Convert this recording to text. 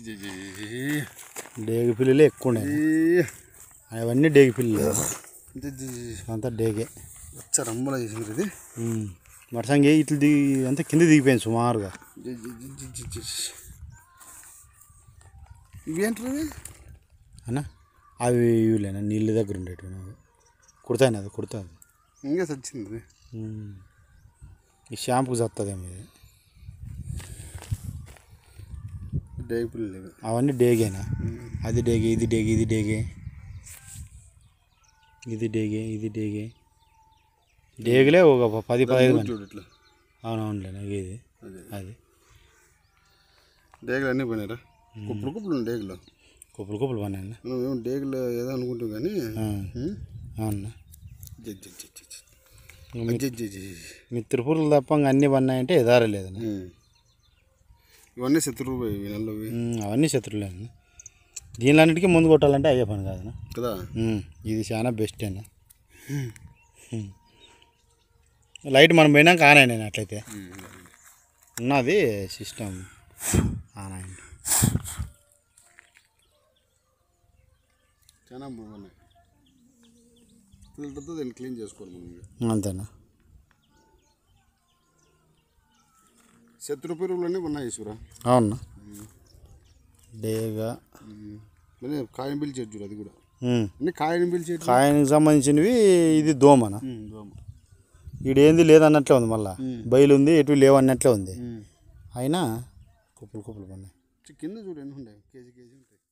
డేగి పిల్లులే ఎక్కువ ఉన్నాయి అవన్నీ డేగి పిల్లులు అంతా డేగే వచ్చ రంబల చేసింది ఇది మరసంగి ఇట్లా దిగి అంతా కింద దిగిపోయింది సుమారుగా ఇవేంటి అన్నా అవి ఇవిలేనా నీళ్ళ దగ్గర ఉండేటివి నాకు కుడతాయి అది కుడుతుంది ఇంకా చచ్చింది ఈ షాంపూకి చస్తుందేమో ఇది డేగులు లేవు అవన్నీ డేగేనా అది డేగే ఇది డేగే ఇది డేగే ఇది డేగే ఇది డేగే డేగలే ఒక ప- పది పదహైదు మంది చూడు ఇట్లా అవునవునులే నాకు ఇది అదే అది డేగులు అన్నీ పోయినారా కుప్పుడు కుప్పుడు ఉన్నాయి డేగులు కుప్పలు కుప్పలు పన్నాయి నువ్వేమో డేగులు ఏదో అనుకుంటావు కానీ అవునా judge judge judge judge judge మీ తిరుపూరులు తప్ప ఇంకా అన్నీ పన్నాయంటే ఎదారలేదు ఇవన్నీ శత్రువు ఇవి నల్లవి అవన్నీ శత్రువులే దీనిలన్నిటికీ ముందు కొట్టాలంటే అయ్యే పని కాదు కదా ఇది చాలా బెస్ట్ అన్న లైట్ మనం పోయినాక ఆన్ అయినాయి అట్లయితే ఉన్నది సిస్టమ్ ఆన్ అయింది చాలా బాగున్నాయి ఫిల్టర్తో దాన్ని క్లీన్ చేసుకోవాలి మనం ఇంకా. అంతేనా శత్రు పురుగులన్నీ ఉన్నాయి ఈశ్వరా అవునా డేగా మరి కాయని పిలిచేది చూడు అది కూడా ఉమ్. అన్ని కాయని పిలిచేది కాయనికి సంబంధించినవి ఇది దోమన ఈడేంది లేదన్నట్లే ఉంది మళ్ళా బయలు ఉంది ఎటు లేవు అన్నట్లే ఉంది అయినా కుప్పలు కుప్పలు పన్నాయి కింద చూడు ఎన్ని ఉంటాయి కేజీ కేజీ ఉంటాయి